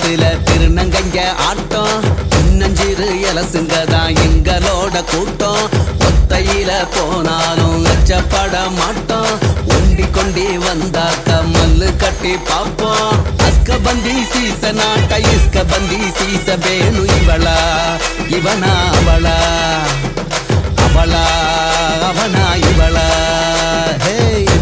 தெருக்கூத்துல திருநங்கைங்க ஆட்டம் சின்னஞ்சிறு இலசுங்க தான் எங்களோட கூட்டம் ஒத்தையில போனாலும் அச்சப்பட மாட்டோம் ஒண்டி கொண்டி வந்தாக்க மல்லு கட்டி பாப்போம் அஸ்க பந்தி சீச நாட்ட இஸ்க பந்தி சீச வேணு இவளா இவனா அவளா அவளா அவனா இவளா ஹே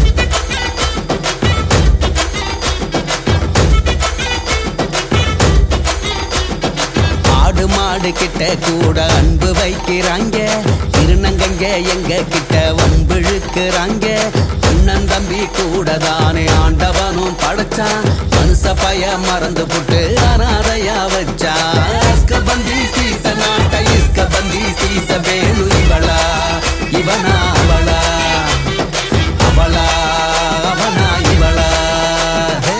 ஆடு மாடு கிட்ட கூட அன்பு வைக்கிறாங்க திருநங்கங்க எங்க கிட்ட வம்பிழுக்கிறாங்க அண்ணன் தம்பி கூட தானே ஆண்டவனும் படைச்சான் மனுஷ பய மறந்து புட்டு அனாதையா வச்சான் இஸ்க பந்தி சீச நாட்ட இஸ்க பந்தி சீச வேணு இவளா இவனா அவளா அவளா அவனா இவளா ஹே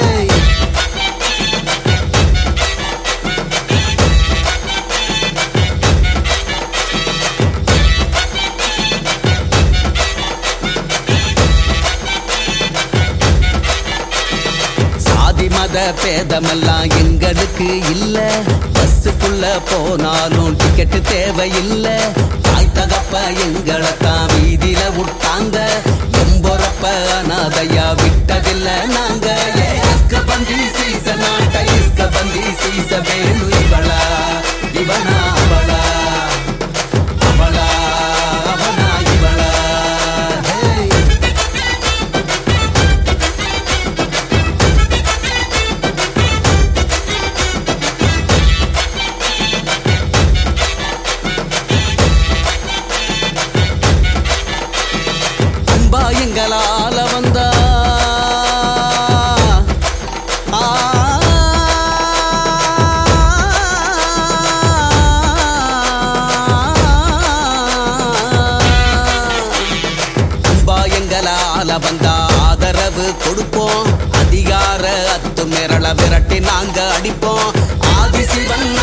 சாதி மத பேதமெல்லாம் எங்களுக்கு இல்ல பஸ்ஸுக்குள்ள போனாலும் டிக்கெட் தேவையில்ல தாய் தகப்ப எங்களை தான் வீதியில விட்டாங்க எம்பொறப்ப அனாதையா விட்டதில்ல நாங்க ஏ இஸ்க பந்தி சீச நாட்ட இஸ்க பந்தி சீச வேணு இவளா இவனா அவளா அவளா அவனா இவளா ஹே அன்பா எங்களால வந்தா ஆ. அன்பா எங்களால வந்தா ஆதரவு கொடுப்போம் அதிகார அத்து மிரள விரட்டி நாங்க அடிப்போம் ஆதிசிவன்